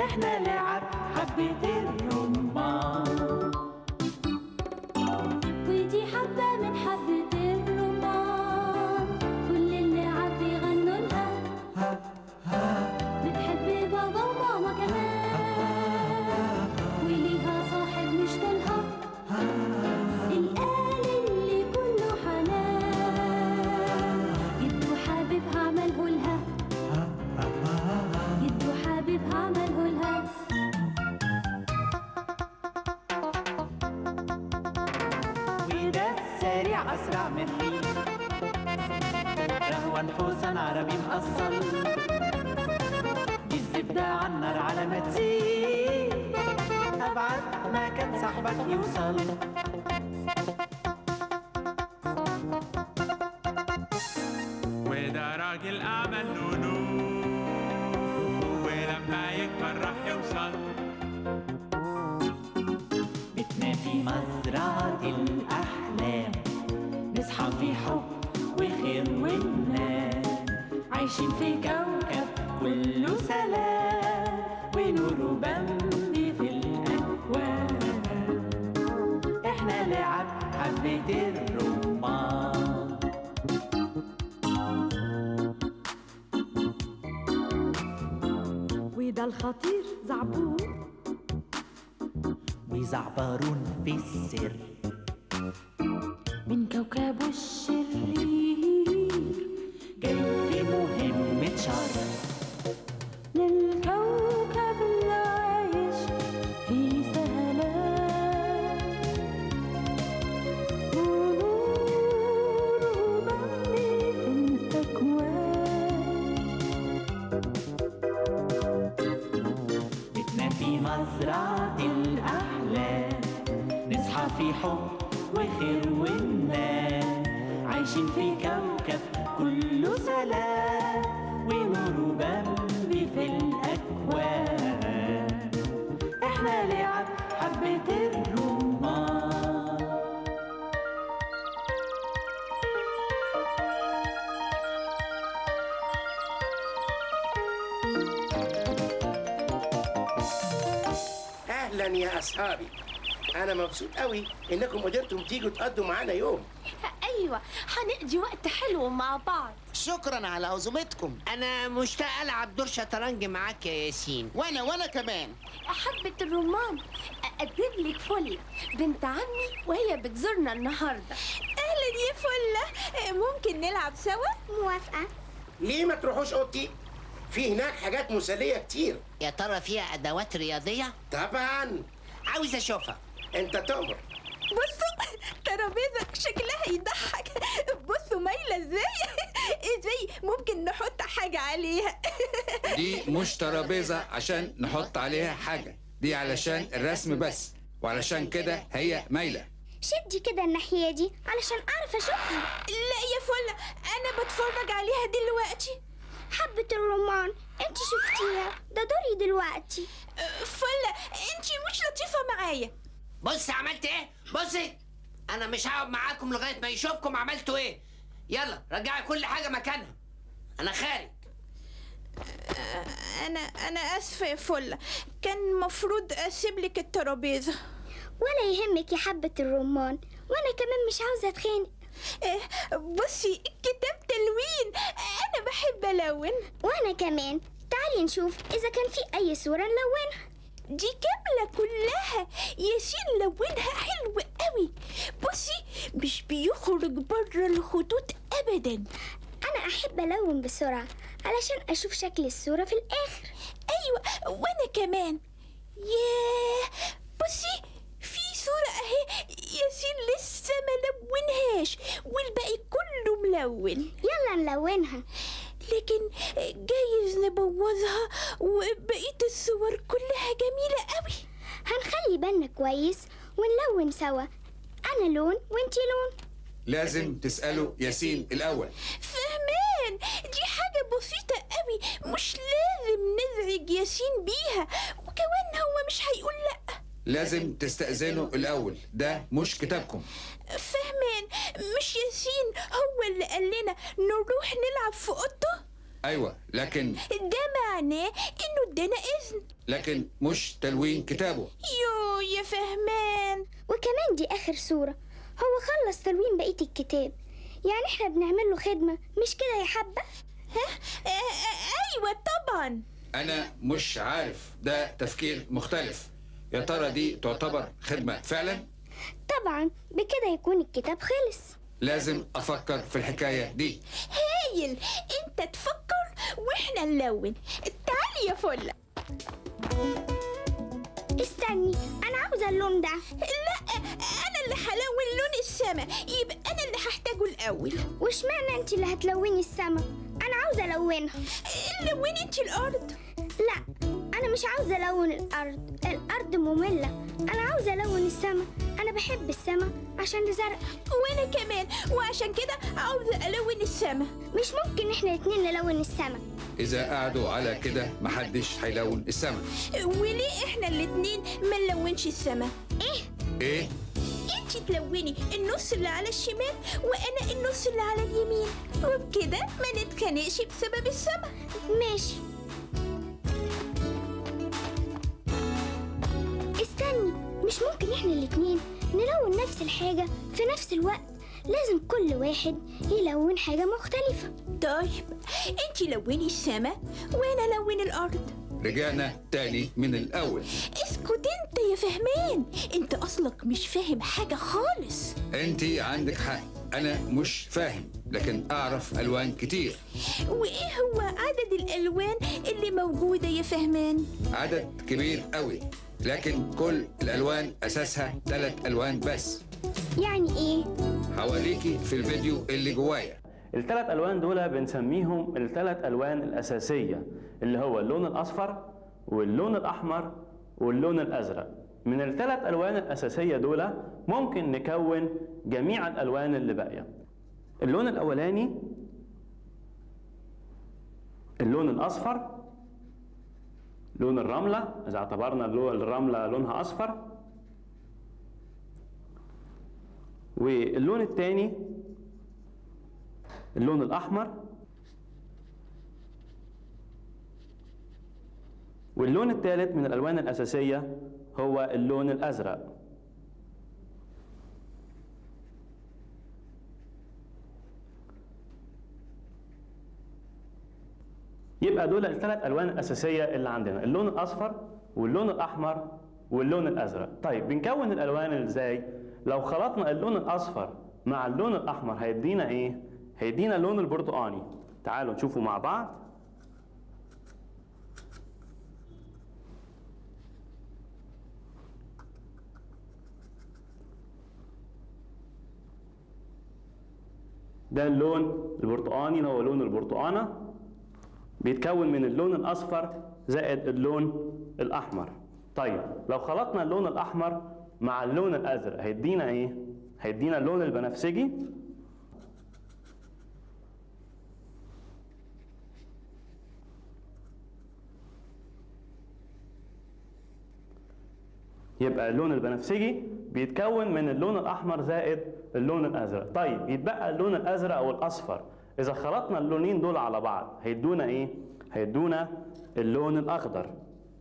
احنا لعب حبة الرمان ودي حبة من حبة الرمان كل اللعب بيغنوا لها بتحب بابا وماما كمان وليها صاحب مش طولها القال اللي كله حنان جدو حبيبها عمله لها جدو حبيبها عمله لها وده السريع أسرع من الريح رهوان حسن عربي مأصل دي الزبدة عالنار على ما تزيد أبعد ما كان صاحبك يوصل وده راجل أعمل نونو ولما يكبر راح يوصل بيتنا في مزرعة الأحلام نصحى في حب وخير وننام عايشين في كوكب كله سلام ونور وبمبي في الأكوان احنا لعب حبة الرمان وده الخطير زعبور وزعبرون في السر من كوكبه الشرير جاي في مهمة شر للكوكب اللي عايش في سلام ونور وبني في الأكوان بيتنا في مزرعة الأحلام نصحى في حب وخير وننام عايشين في كوكب كله سلام ونور وبمبي في الأكوان احنا لعب حبة الرمان اهلا يا اصحابي انا مبسوط قوي انكم قدرتم تيجوا تقضوا معانا يوم ايوه هنقضي وقت حلو مع بعض شكرا على عزومتكم انا مشتاق العب دور شطرنج معاك يا ياسين وانا وانا كمان حبة الرمان اقدم لك فلة بنت عمي وهي بتزورنا النهارده اهلا يا فله ممكن نلعب سوا موافقة ليه ما تروحوش اوضتي في هناك حاجات مسليه كتير يا ترى فيها ادوات رياضيه طبعا عاوز اشوفها انت تؤمر بصوا ترابيزة شكلها يضحك بصوا مايلة ازاي ازاي ممكن نحط حاجة عليها دي مش ترابيزة عشان نحط عليها حاجة دي علشان الرسم بس وعلشان كده هي مايلة شدي كده الناحية دي علشان اعرف اشوفها لا يا فلة انا بتفرج عليها دلوقتي حبة الرمان انت شفتيها ده دوري دلوقتي فلة انت مش لطيفة معايا بص عملت ايه بصي انا مش هقعد معاكم لغايه ما يشوفكم عملتوا ايه يلا رجعي كل حاجه مكانها انا خارج انا انا اسفة يا فلة كان مفروض اسيب لك الترابيزة ولا يهمك يا حبة الرمان وانا كمان مش عاوزة اتخانق إيه، بصي كتاب تلوين انا بحب الون وانا كمان تعالي نشوف اذا كان في اي صورة نلونها دي كاملة كلها ياسين لونها حلو قوي بصي مش بيخرج بره الخطوط ابدا انا احب الون بسرعة علشان اشوف شكل الصورة في الاخر ايوه وانا كمان ياه بصي في صورة اهي ياسين لسه ما لونهاش والباقي كله ملون يلا نلونها لكن جايز نبوظها وبقية الصور كلها جميلة قوي هنخلي بالنا كويس ونلون سوا انا لون وانتي لون لازم تسألوا ياسين الأول فهمان دي حاجة بسيطة قوي مش لازم نزعج ياسين بيها وكمان هو مش هيقول لأ لازم تستأذنوا الأول ده مش كتابكم فهمان مش ياسين هو اللي قال لنا نروح نلعب في اوضته ايوه لكن ده معناه انه ادانا اذن لكن مش تلوين كتابه يو يا فهمان وكمان دي آخر صورة هو خلص تلوين بقية الكتاب يعني احنا بنعمل له خدمة مش كده يا حبة؟ ها آه، آه، ايوه طبعا انا مش عارف ده تفكير مختلف يا ترى دي تعتبر خدمة فعلا طبعا بكده يكون الكتاب خلص لازم افكر في الحكاية دي هايل انت تفكر واحنا نلون تعالي يا فله استني أنا عاوزة اللون ده لا انا اللي هلون لون السما يبقى انا اللي هحتاجه الاول واشمعنى انت اللي هتلوني السما أنا عاوزة ألونها لوني انت الارض لا أنا مش عاوزة ألون الأرض الأرض مملة أنا عاوزة ألون السما أنا بحب السما عشان زرق وانا كمان وعشان كده عاوزه الون السما مش ممكن احنا الاتنين نلون السما اذا قعدوا على كده محدش هيلون السما وليه احنا الاتنين ما نلونش السما ايه ايه انت تلوني النص اللي على الشمال وانا النص اللي على اليمين وبكده ما نتخانقش بسبب السما ماشي استني مش ممكن احنا الاتنين نلون نفس الحاجة في نفس الوقت لازم كل واحد يلون حاجة مختلفة طيب انت لوني السما وانا لون الارض رجعنا تاني من الاول اسكت انت يا فهمان انت اصلك مش فاهم حاجه خالص انت عندك حق انا مش فاهم لكن اعرف الوان كتير وايه هو عدد الالوان اللي موجوده يا فهمان عدد كبير قوي لكن كل الالوان اساسها ثلاث الوان بس يعني ايه هوريكي في الفيديو اللي جوايا الثلاث الوان دول بنسميهم الثلاث الوان الاساسيه اللي هو اللون الاصفر واللون الاحمر واللون الازرق من الثلاث الوان الاساسيه دول ممكن نكون جميع الالوان اللي باقيه اللون الاولاني اللون الاصفر لون الرمله اذا اعتبرنا اللو- الرمله لونها اصفر واللون الثاني اللون الأحمر واللون الثالث من الألوان الأساسية هو اللون الأزرق يبقى دول الثلاث ألوان الأساسية اللي عندنا اللون الأصفر واللون الأحمر واللون الأزرق طيب بنكون الألوان إزاي؟ لو خلطنا اللون الأصفر مع اللون الأحمر هيدينا إيه؟ هيدينا اللون البرتقاني تعالوا نشوفوا مع بعض ده اللون البرتقاني اللي هو لون البرتقانة بيتكون من اللون الأصفر زائد اللون الأحمر طيب لو خلطنا اللون الأحمر مع اللون الأزرق هيدينا إيه؟ هيدينا اللون البنفسجي يبقى اللون البنفسجي بيتكون من اللون الاحمر زائد اللون الازرق طيب يتبقى اللون الازرق والاصفر اذا خلطنا اللونين دول على بعض هيدونا ايه هيدونا اللون الاخضر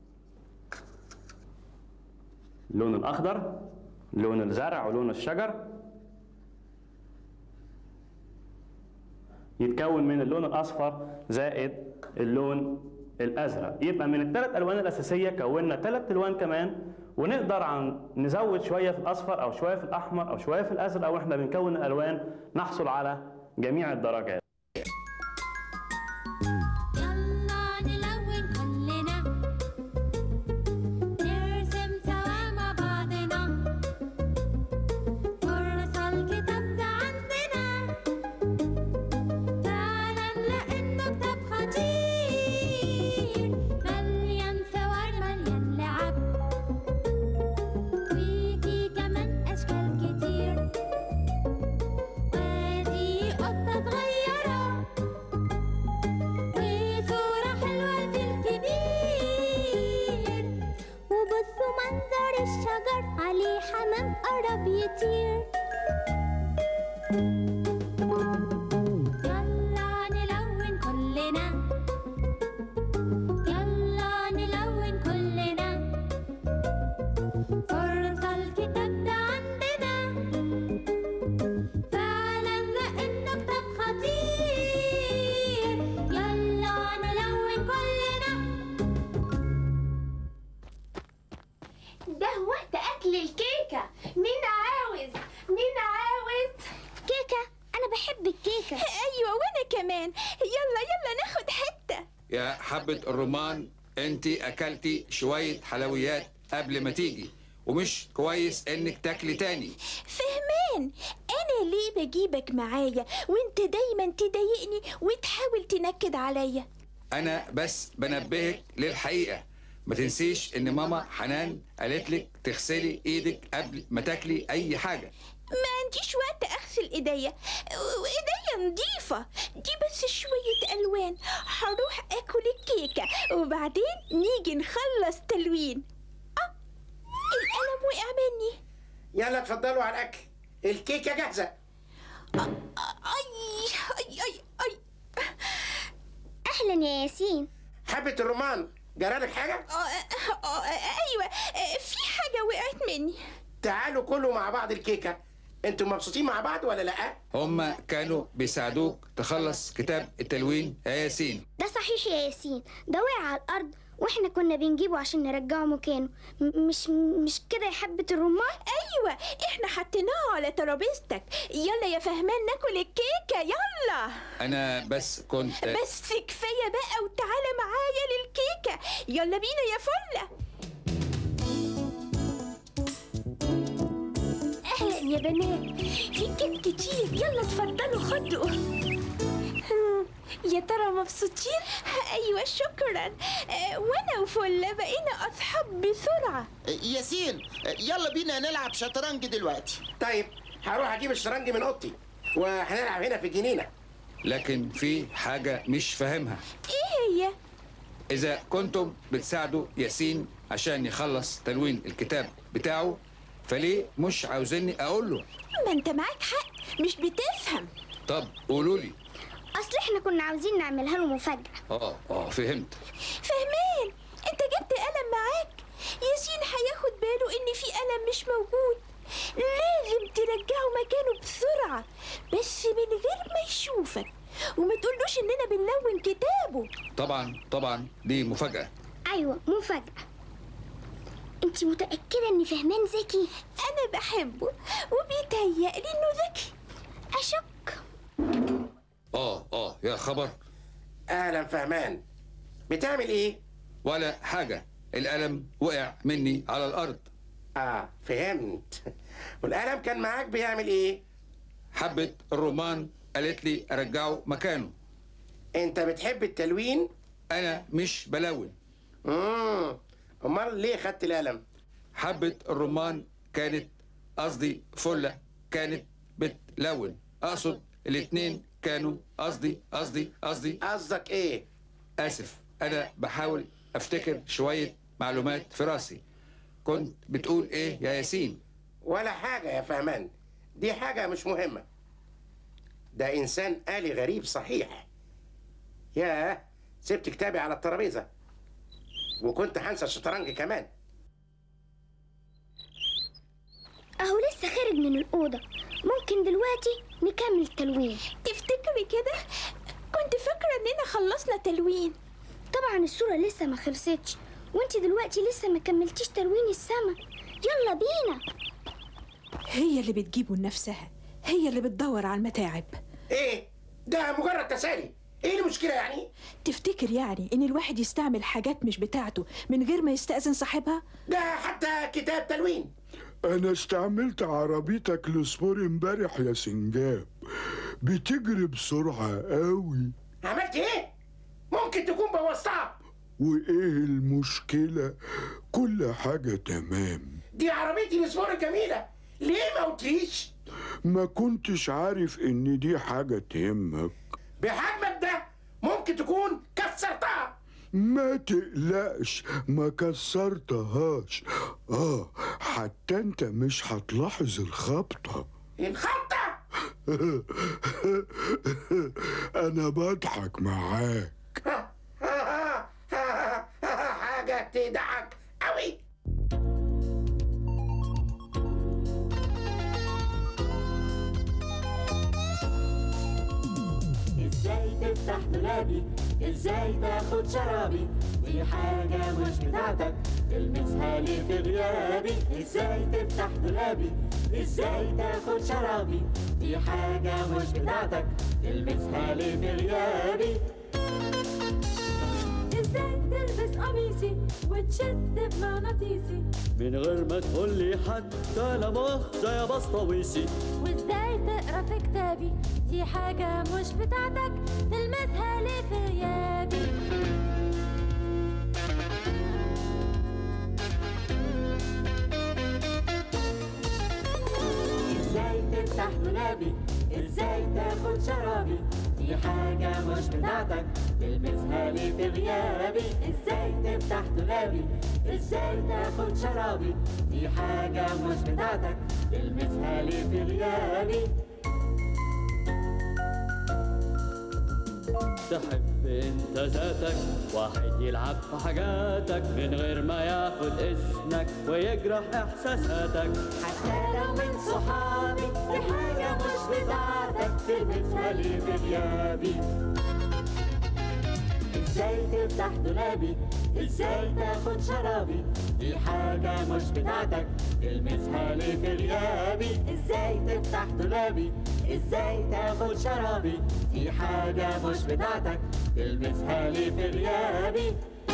اللون الاخضر لون الزرع ولون الشجر يتكون من اللون الاصفر زائد اللون الازرق يبقى من الثلاث الوان الاساسيه كونا ثلاث الوان كمان ونقدر عن نزود شويه في الاصفر او شويه في الاحمر او شويه في الازرق واحنا بنكون الالوان نحصل على جميع الدرجات يلا نلون كلنا نرسم سوا مع بعضنا فرصة الكتاب ده عندنا فعلا لأنه كتاب خطير مليان صور مليان لعب وفي كمان أشكال كتير وادي قطة صغيرة وصورة حلوة في الكبير وبصوا منظر الشجر عليه حمام قرب يطير يلا نلون كلنا ده وقت اكل الكيكه مين عاوز مين عاوز كيكة أنا بحب الكيكة ايوه وانا كمان يلا يلا ناخد حته يا حبة الرمان انت اكلتي شوية حلويات قبل ما تيجي ومش كويس انك تاكلي تاني فهمان انا ليه بجيبك معايا وانت دايما تضايقني وتحاول تنكد عليا انا بس بنبهك للحقيقة ما تنسيش ان ماما حنان قالت لك تغسلي ايدك قبل ما تاكلي اي حاجة ما عنديش وقت اغسل ايديا وايديا نظيفة دي بس شوية الوان هروح اكل الكيكة وبعدين نيجي نخلص تلوين اه القلم وقع مني يلا اتفضلوا على الاكل الكيكه جاهزه اي اي اي اي أهلا يا ياسين حبه الرمان جرالك حاجه آه، آه، آه، ايوه آه، في حاجة وقعت مني تعالوا كلوا مع بعض الكيكه انتوا مبسوطين مع بعض ولا لا هما كانوا بيساعدوك تخلص كتاب التلوين يا ياسين ده صحيح يا ياسين ده وقع على الأرض واحنا كنا بنجيبه عشان نرجعه مكانه م- مش مش كده يا حبة الرمان ايوه احنا حطيناها على ترابيزتك يلا يا فهمان ناكل الكيكة يلا انا بس كنت بس كفاية بقى وتعالى معايا للكيكة يلا بينا يا فلة أهلا يا بنات في كيك كتير يلا اتفضلوا خدوا هم، يا ترى مبسوطين؟ أيوة شكرا آه، وأنا وفلة بقينا أصحاب بسرعة ياسين يلا بينا نلعب شطرنج دلوقتي طيب هروح اجيب الشطرنج من اوضتي وهنلعب هنا في الجنينه لكن في حاجة مش فاهمها إيه هي؟ إذا كنتم بتساعدوا ياسين عشان يخلص تلوين الكتاب بتاعه فليه مش عاوزيني أقول له؟ ما أنت معاك حق مش بتفهم طب قولوا لي أصل احنا كنا عاوزين نعملها له مفاجأة آه آه فهمت فهمان انت جبت قلم معاك ياسين هياخد باله ان في قلم مش موجود لازم ترجعه مكانه بسرعة بس من غير ما يشوفك وما تقولوش اننا بنلون كتابه طبعا طبعا دي مفاجأة أيوة مفاجأة انت متأكدة ان فهمان ذكي انا بحبه وبيتهيألي انه ذكي أشك آه آه يا خبر اهلا فهمان بتعمل ايه ولا حاجة القلم وقع مني على الأرض اه فهمت والقلم كان معاك بيعمل ايه حبة الرومان قالت لي أرجعه مكانه انت بتحب التلوين أنا مش بلون امم امال ليه خدت القلم حبة الرمان كانت قصدي فلة كانت بتلون أقصد الاتنين كانوا قصدي قصدي قصدي قصدك ايه آسف أنا بحاول أفتكر شوية معلومات في راسي كنت بتقول إيه يا ياسين ولا حاجة يا فهمان دي حاجة مش مهمة ده إنسان آلي غريب صحيح ياه سبت كتابي على الترابيزة وكنت هنسى الشطرنج كمان أهو لسه خارج من الأوضة ممكن دلوقتي نكمل تلوين تفتكري كده كنت فاكرة اننا خلصنا تلوين طبعا الصورة لسه ما خلصتش وانت دلوقتي لسه ما كملتيش تلوين السما يلا بينا هي اللي بتجيبه لنفسها هي اللي بتدور على المتاعب إيه ده مجرد تسالي إيه المشكلة يعني تفتكر يعني ان الواحد يستعمل حاجات مش بتاعته من غير ما يستأذن صاحبها ده حتى كتاب تلوين أنا استعملت عربيتك لسبور امبارح يا سنجاب بتجري بسرعة قوي عملت إيه ممكن تكون بوظتها وإيه المشكلة كل حاجة تمام دي عربيتي الاسبوع الجميلة ليه ما قلتليش ما كنتش عارف إن دي حاجة تهمك بحجمك ده ممكن تكون كسرتها ما تقلقش ما كسرتهاش آه حتى أنت مش هتلاحظ الخبطة الخطة أنا بضحك معاك حاجة تضحك أوي ازاي تفتح دولابي ازاي تاخد شرابي دي حاجة مش بتاعتك تلمسها لي في غيابي ازاي تفتح دولابي ازاي تاخد شرابي دي حاجة مش بتاعتك تلمسها لي في غيابي ازاي تلبس قميصي وتشد بمغناطيسي من غير ما تقول لي حتى لا مؤاخذة يا بسطويسي وازاي تقرا في كتابي دي حاجة مش بتاعتك تلمسها لي في غيابي ازاي تفتح دولابي ازاي تاخد شرابي دي حاجة مش بتاعتك تلمسها لي في غيابي ازاي تفتح دولابي ازاي تاخد شرابي دي حاجة مش بتاعتك تلمسها لي في غيابي تحب انت ذاتك واحد يلعب في حاجاتك من غير ما ياخد اذنك ويجرح احساساتك حتى لو من صحابي دي حاجة مش بتاعتك تلبسها لي في غيابي ازاي تفتح دولابي ازاي تاخد شرابي دي حاجة مش بتاعتك تلمسها لي في غيابي ازاي تفتح دولابي ازاي تاخد شرابي دي حاجة مش بتاعتك تلمسها لي في غيابي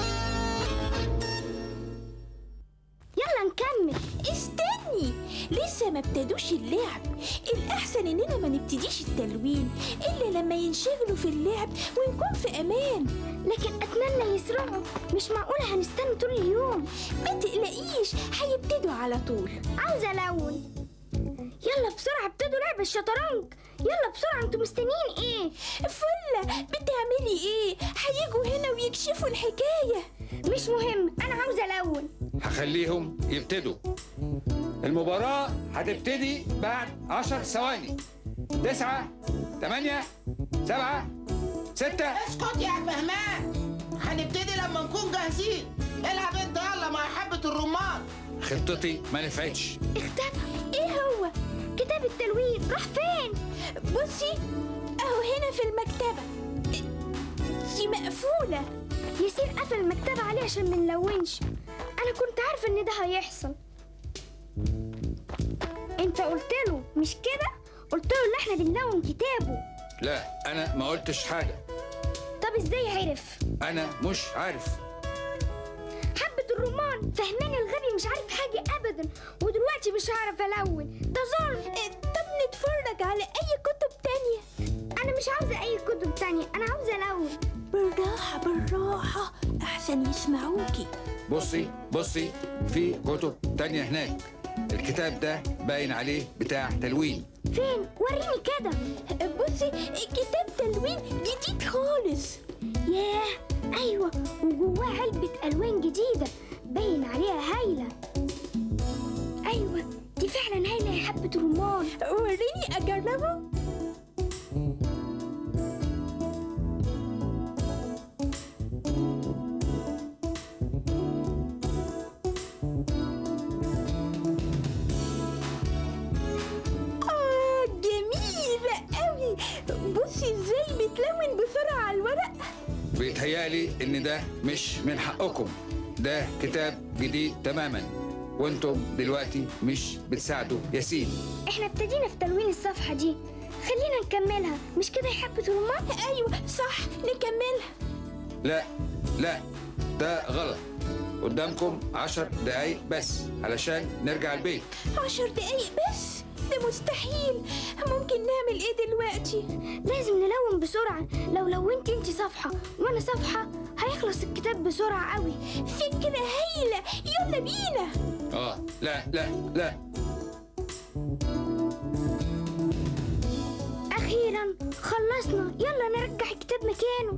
يلا نكمل استني لسه ما ابتدوش اللعب الأحسن إننا ما نبتديش التلوين إلا لما ينشغلوا في اللعب ونكون في أمان لكن أتمنى يسرعوا مش معقولة هنستنى طول اليوم ما تقلقيش هيبتدوا على طول عاوزة ألون يلا بسرعة ابتدوا لعب الشطرنج يلا بسرعة انتوا مستنيين ايه فلة بتعملي ايه هيجوا هنا ويكشفوا الحكاية مش مهم انا عاوزة ألون هخليهم يبتدوا المباراة هتبتدي بعد عشر ثواني تسعة تمانية سبعة ستة اسكت يا فهمان هنبتدي لما نكون جاهزين العب انت يلا مع حبة الرمان خطتي ما نفعتش اختفى ايه هو كتاب التلوين راح فين بصي اهو هنا في المكتبة دي مقفولة ياسين قفل المكتبة عليه عشان ما نلونش انا كنت عارفة ان ده هيحصل انت قلت له مش كده قلت له ان احنا بنلون كتابه لا أنا ما قلتش حاجة طب ازاي عرف أنا مش عارف حبة الرمان فهمان الغبي مش عارف حاجة ابدا ودلوقتي مش هعرف الون ده ظلم طب نتفرج على اي كتب تانية انا مش عاوزة اي كتب تانية انا عاوزة الون بالراحة بالراحة احسن يسمعوكي بصي بصي في كتب تانية هناك الكتاب ده باين عليه بتاع تلوين فين وريني كده بصي كتاب تلوين جديد خالص ياه ايوه وجواه علبة الوان جديدة باين عليها هايلة ايوه دي فعلا هايلة يا حبة رمان وريني اجربه آه جميلة قوي بصي ازاي بتلون بسرعة على الورق بيتهيألي إن ده مش من حقكم ده كتاب جديد تماما وانتم دلوقتي مش بتساعدوا ياسين احنا ابتدينا في تلوين الصفحة دي خلينا نكملها مش كده يا حبة رمان ايوه صح نكملها لا لا ده غلط قدامكم عشر دقايق بس علشان نرجع البيت عشر دقايق بس ده مستحيل ممكن نعمل ايه دلوقتي لازم نلون بسرعة لو لونت انت صفحة وانا صفحة هيخلص الكتاب بسرعة قوي فكرة هايلة يلا بينا اه لا لا لا اخيرا خلصنا يلا نرجع الكتاب مكانه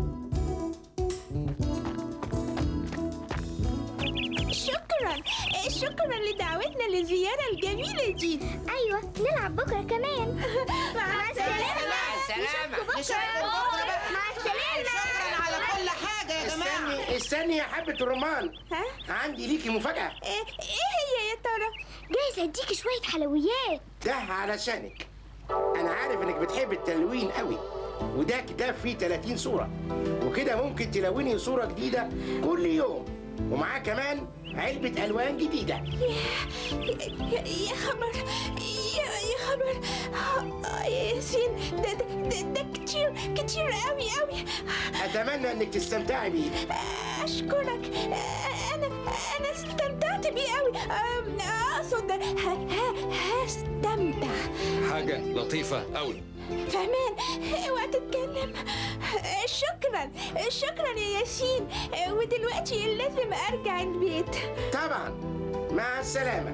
شكرا شكرا لدعوتنا للزيارة الجميلة دي ايوه نلعب بكرة كمان مع السلامة مع السلامة مع السلامة شكرا على كل حاجة يا جماعة استني استني يا حبة الرمان ها؟ عندي ليكي مفاجأة ايه إيه هي يا ترى جايز اديكي شوية حلويات ده علشانك أنا عارف إنك بتحب التلوين قوي وده كتاب فيه 30 صورة وكده ممكن تلوني صورة جديدة كل يوم ومعاه كمان علبة ألوان جديدة يا, يا خبر يا, يا خبر آه، يا ياسين ده ده, ده, ده كتير كتير قوي قوي أتمنى إنك تستمتعي بيه اشكرك انا انا استمتعت بيه قوي أم، اقصد ه- ه- هستمتع حاجة لطيفة قوي فهمان اوعى تتكلم شكرا شكرا يا ياسين ودلوقتي لازم ارجع البيت طبعا مع السلامة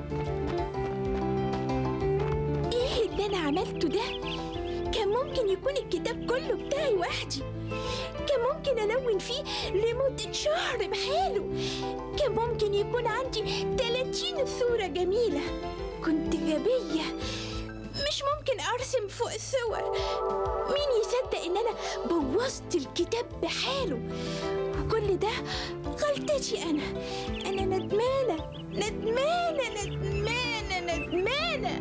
ايه اللي انا عملته ده كان ممكن يكون الكتاب كله بتاعي وحدي كان ممكن الون فيه لمدة شهر بحاله كان ممكن يكون عندي 30 صورة جميلة كنت غبية مش ممكن ارسم فوق الصور مين يصدق ان انا بوظت الكتاب بحاله وكل ده غلطتي انا انا ندمانة ندمانة ندمانة ندمانة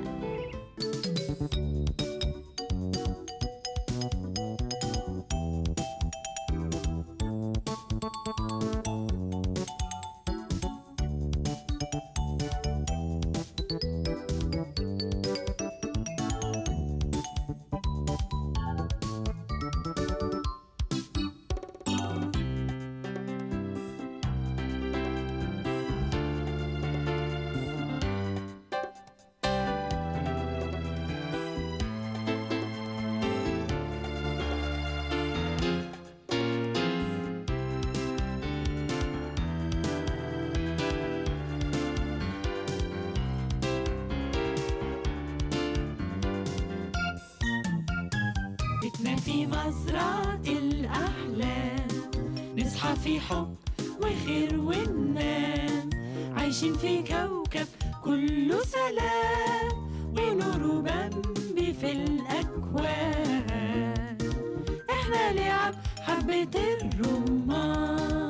بيتنا في مزرعة الأحلام نصحى في حب وخير وننام عايشين في كوكب كله سلام ونور بمبي في الأكوان احنا لعب حبة الرمان